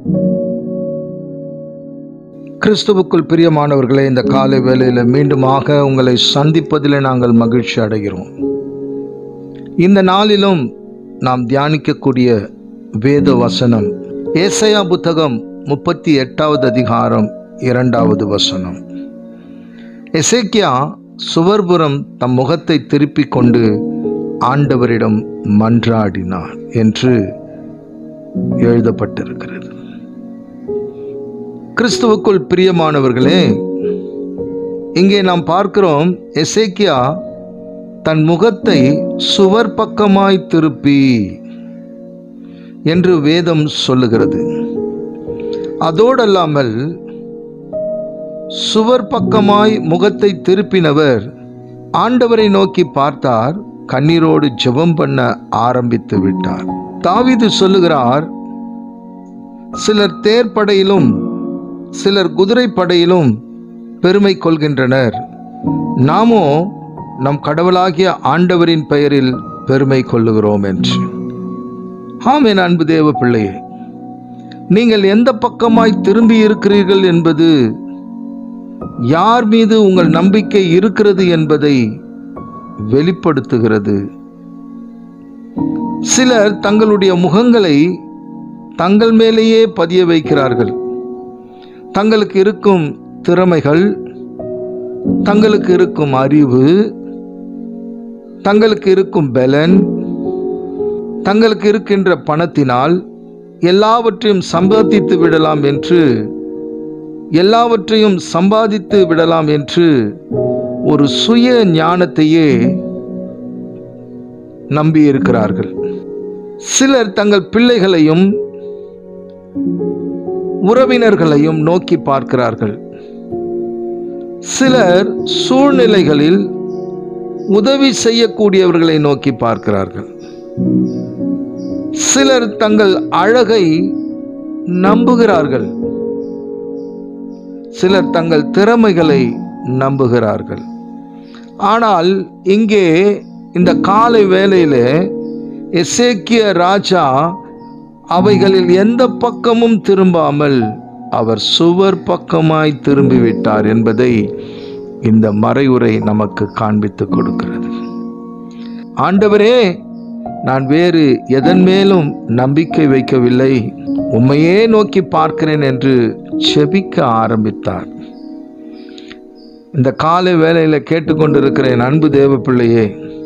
கிறிஸ்துவுக்குள் பிரியமானவர்களே இந்த காலை வேளையில் மீண்டுமாக உங்களை சந்திப்பதில் நாங்கள் மகிழ்ச்சி அடைகிறோம் இந்த நாளிலும் நாம் தியானிக்கக்கூடிய வேத வசனம் ஏசையா புத்தகம் முப்பத்தி எட்டாவது அதிகாரம் இரண்டாவது வசனம் எசேக்கியா சுவர்புறம் தம் முகத்தை திருப்பிக் கொண்டு ஆண்டவரிடம் மன்றாடினார் என்று எழுதப்பட்டிருக்கிறது கிறிஸ்துவுக்குள் பிரியமானவர்களே இங்கே நாம் பார்க்கிறோம் எசேக்கியா தன் முகத்தை சுவர் பக்கமாய் திருப்பி என்று வேதம் சொல்லுகிறது அதோடல்லாமல் சுவர் பக்கமாய் முகத்தை திருப்பினவர் ஆண்டவரை நோக்கி பார்த்தார் கண்ணீரோடு ஜெபம் பண்ண ஆரம்பித்து விட்டார் தாவீது சொல்லுகிறார் சிலர் தேர்ப்படையிலும் சிலர் குதிரைப்படையிலும் பெருமை கொள்கின்றனர் நாமோ நம் கடவுளாகிய ஆண்டவரின் பெயரில் பெருமை கொள்ளுகிறோம் என்று ஆம் என் அன்பு தேவ பிள்ளையே நீங்கள் எந்த பக்கமாய் திரும்பி இருக்கிறீர்கள் என்பது யார் மீது உங்கள் நம்பிக்கை இருக்கிறது என்பதை வெளிப்படுத்துகிறது சிலர் தங்களுடைய முகங்களை தங்கள் மேலேயே பதிய வைக்கிறார்கள் தங்களுக்கு இருக்கும் திறமைகள் தங்களுக்கு இருக்கும் அறிவு தங்களுக்கு இருக்கும் பலன் தங்களுக்கு இருக்கின்ற பணத்தினால் எல்லாவற்றையும் சம்பாதித்து விடலாம் என்று எல்லாவற்றையும் சம்பாதித்து விடலாம் என்று ஒரு சுய ஞானத்தையே நம்பியிருக்கிறார்கள் சிலர் தங்கள் பிள்ளைகளையும் உறவினர்களையும் நோக்கி பார்க்கிறார்கள் சிலர் சூழ்நிலைகளில் உதவி செய்யக்கூடியவர்களை நோக்கி பார்க்கிறார்கள் சிலர் தங்கள் அழகை நம்புகிறார்கள் சிலர் தங்கள் திறமைகளை நம்புகிறார்கள் ஆனால் இங்கே இந்த காலை வேளையிலே எசேக்கிய ராஜா அவைகளில் எந்த பக்கமும் திரும்பாமல் அவர் சுவர் பக்கமாய் திரும்பிவிட்டார் என்பதை இந்த மறைவுரை நமக்கு காண்பித்து கொடுக்கிறது ஆண்டவரே நான் வேறு எதன் மேலும் நம்பிக்கை வைக்கவில்லை உம்மையே நோக்கி பார்க்கிறேன் என்று செபிக்க ஆரம்பித்தார் இந்த காலை வேலையில் கேட்டுக்கொண்டிருக்கிறேன் அன்பு தேவ பிள்ளையே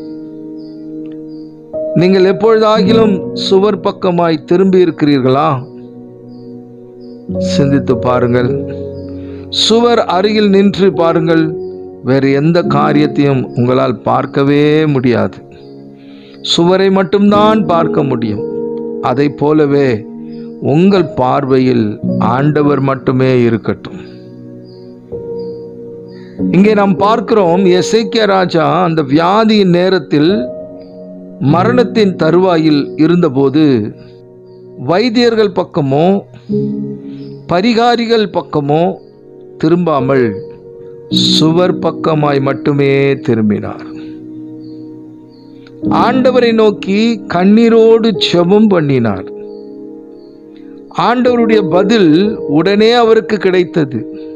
நீங்கள் எப்பொழுதாகிலும் சுவர் பக்கமாய் திரும்பி இருக்கிறீர்களா சிந்தித்து பாருங்கள் சுவர் அருகில் நின்று பாருங்கள் வேறு எந்த காரியத்தையும் உங்களால் பார்க்கவே முடியாது சுவரை மட்டும்தான் பார்க்க முடியும் அதை போலவே உங்கள் பார்வையில் ஆண்டவர் மட்டுமே இருக்கட்டும் இங்கே நாம் பார்க்கிறோம் எசேக்கிய ராஜா அந்த வியாதியின் நேரத்தில் மரணத்தின் தருவாயில் இருந்தபோது வைத்தியர்கள் பக்கமோ பரிகாரிகள் பக்கமோ திரும்பாமல் சுவர் பக்கமாய் மட்டுமே திரும்பினார் ஆண்டவரை நோக்கி கண்ணீரோடு செபம் பண்ணினார் ஆண்டவருடைய பதில் உடனே அவருக்கு கிடைத்தது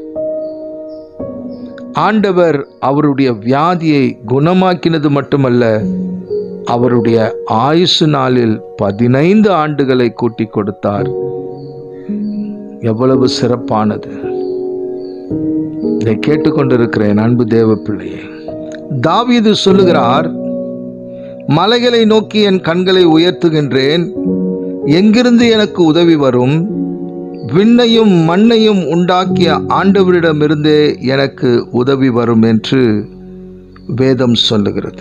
ஆண்டவர் அவருடைய வியாதியை குணமாக்கினது மட்டுமல்ல அவருடைய ஆயுசு நாளில் பதினைந்து ஆண்டுகளை கூட்டி கொடுத்தார் எவ்வளவு சிறப்பானது இதை கேட்டுக்கொண்டிருக்கிறேன் அன்பு தேவ பிள்ளையே தாவீது சொல்லுகிறார் மலைகளை நோக்கி என் கண்களை உயர்த்துகின்றேன் எங்கிருந்து எனக்கு உதவி வரும் விண்ணையும் மண்ணையும் உண்டாக்கிய ஆண்டவரிடமிருந்தே எனக்கு உதவி வரும் என்று வேதம் சொல்லுகிறது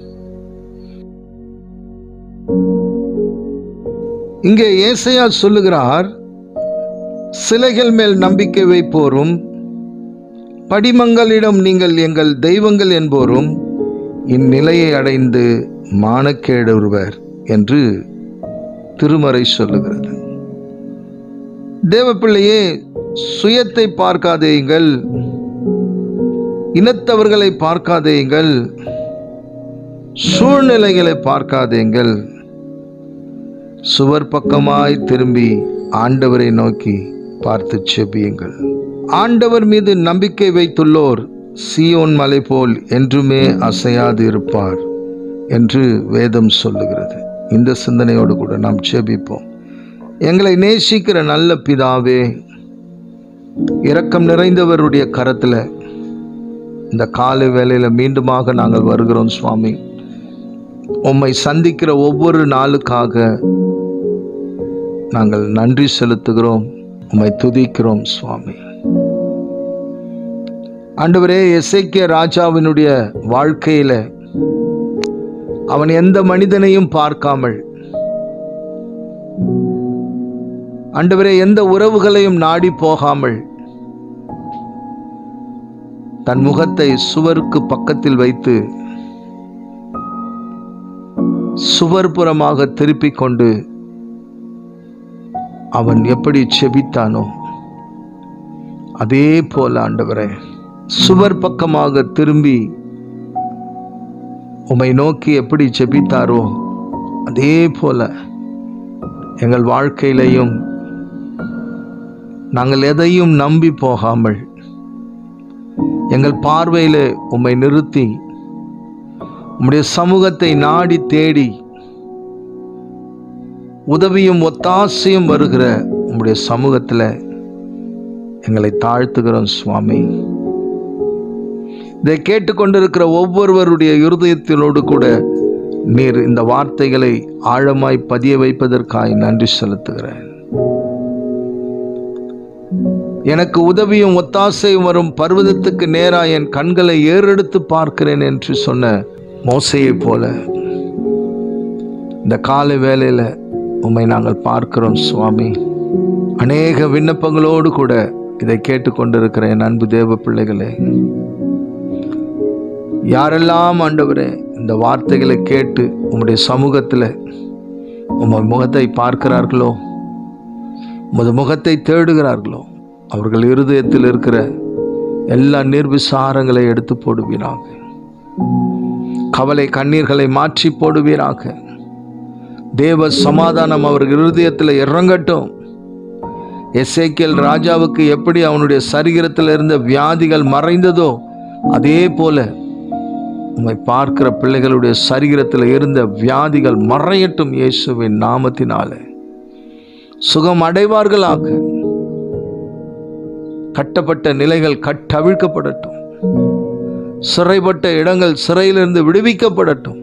இங்கே ஏசையா சொல்லுகிறார் சிலைகள் மேல் நம்பிக்கை வைப்போரும் படிமங்களிடம் நீங்கள் எங்கள் தெய்வங்கள் என்போரும் இந்நிலையை அடைந்து மானக்கேடுவர் என்று திருமறை சொல்லுகிறது தேவப்பிள்ளையே சுயத்தை பார்க்காதேயுங்கள் இனத்தவர்களை பார்க்காதேயுங்கள் சூழ்நிலைகளை பார்க்காதேங்கள் சுவர் பக்கமாய் திரும்பி ஆண்டவரை நோக்கி பார்த்து செபியுங்கள் ஆண்டவர் மீது நம்பிக்கை வைத்துள்ளோர் சியோன் மலை போல் என்றுமே அசையாது இருப்பார் என்று வேதம் சொல்லுகிறது இந்த சிந்தனையோடு கூட நாம் செபிப்போம் எங்களை நேசிக்கிற நல்ல பிதாவே இரக்கம் நிறைந்தவருடைய கரத்தில் இந்த காலை வேளையில் மீண்டுமாக நாங்கள் வருகிறோம் சுவாமி உம்மை சந்திக்கிற ஒவ்வொரு நாளுக்காக நாங்கள் நன்றி செலுத்துகிறோம் உம்மை துதிக்கிறோம் சுவாமி ஆண்டவரே எசேக்கிய ராஜாவினுடைய வாழ்க்கையில அவன் எந்த மனிதனையும் பார்க்காமல் ஆண்டவரே எந்த உறவுகளையும் நாடி போகாமல் தன் முகத்தை சுவருக்கு பக்கத்தில் வைத்து சுவர்புறமாக திருப்பிக் கொண்டு அவன் எப்படி செபித்தானோ அதே போல ஆண்டவரே சுவர் பக்கமாக திரும்பி உம்மை நோக்கி எப்படி செபித்தாரோ அதே போல எங்கள் வாழ்க்கையிலையும் நாங்கள் எதையும் நம்பி போகாமல் எங்கள் பார்வையில் உம்மை நிறுத்தி உம்முடைய சமூகத்தை நாடி தேடி உதவியும் ஒத்தாசையும் வருகிற உம்முடைய சமூகத்தில் எங்களை தாழ்த்துகிறோம் சுவாமி இதை கேட்டுக்கொண்டிருக்கிற ஒவ்வொருவருடைய இருதயத்தினோடு கூட நீர் இந்த வார்த்தைகளை ஆழமாய் பதிய வைப்பதற்காய் நன்றி செலுத்துகிறேன் எனக்கு உதவியும் ஒத்தாசையும் வரும் பர்வதத்துக்கு நேராக என் கண்களை ஏறெடுத்து பார்க்கிறேன் என்று சொன்ன மோசையைப் போல இந்த காலை வேளையில் உம்மை நாங்கள் பார்க்கிறோம் சுவாமி அநேக விண்ணப்பங்களோடு கூட இதை கேட்டுக்கொண்டிருக்கிற என் அன்பு தேவ பிள்ளைகளே யாரெல்லாம் ஆண்டவரே இந்த வார்த்தைகளை கேட்டு உம்முடைய சமூகத்தில் உமது முகத்தை பார்க்கிறார்களோ உமது முகத்தை தேடுகிறார்களோ அவர்கள் இருதயத்தில் இருக்கிற எல்லா நிர்விசாரங்களை எடுத்து போடுவீராக கவலை கண்ணீர்களை மாற்றி போடுவீராக தேவ சமாதானம் அவர்கள் இருதயத்தில் இறங்கட்டும் எஸ்ஏக்கியல் ராஜாவுக்கு எப்படி அவனுடைய சரீரத்தில் இருந்த வியாதிகள் மறைந்ததோ அதே போல உம்மை பார்க்கிற பிள்ளைகளுடைய சரீரத்தில் இருந்த வியாதிகள் மறையட்டும் இயேசுவின் நாமத்தினாலே சுகம் அடைவார்களாக கட்டப்பட்ட நிலைகள் கட்டவிழ்க்கப்படட்டும் சிறைப்பட்ட இடங்கள் சிறையிலிருந்து விடுவிக்கப்படட்டும்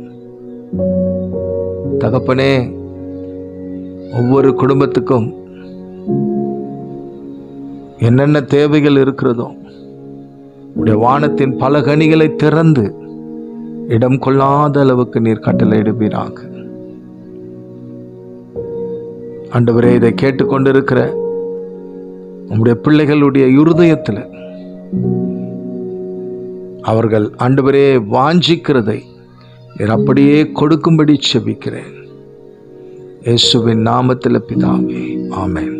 தகப்பனே ஒவ்வொரு குடும்பத்துக்கும் என்னென்ன தேவைகள் இருக்கிறதோ உடைய வானத்தின் பல கனிகளை திறந்து இடம் கொள்ளாத அளவுக்கு நீர் கட்டளையிடுவீராக ஆண்டவரே இதை கேட்டுக்கொண்டிருக்கிற உம்முடைய பிள்ளைகளுடைய இருதயத்தில் அவர்கள் ஆண்டவரே வாஞ்சிக்கிறதை நீர் அப்படியே கொடுக்கும்படி செபிக்கிறேன் இயேசுவின் நாமத்தில் பிதாவே ஆமென்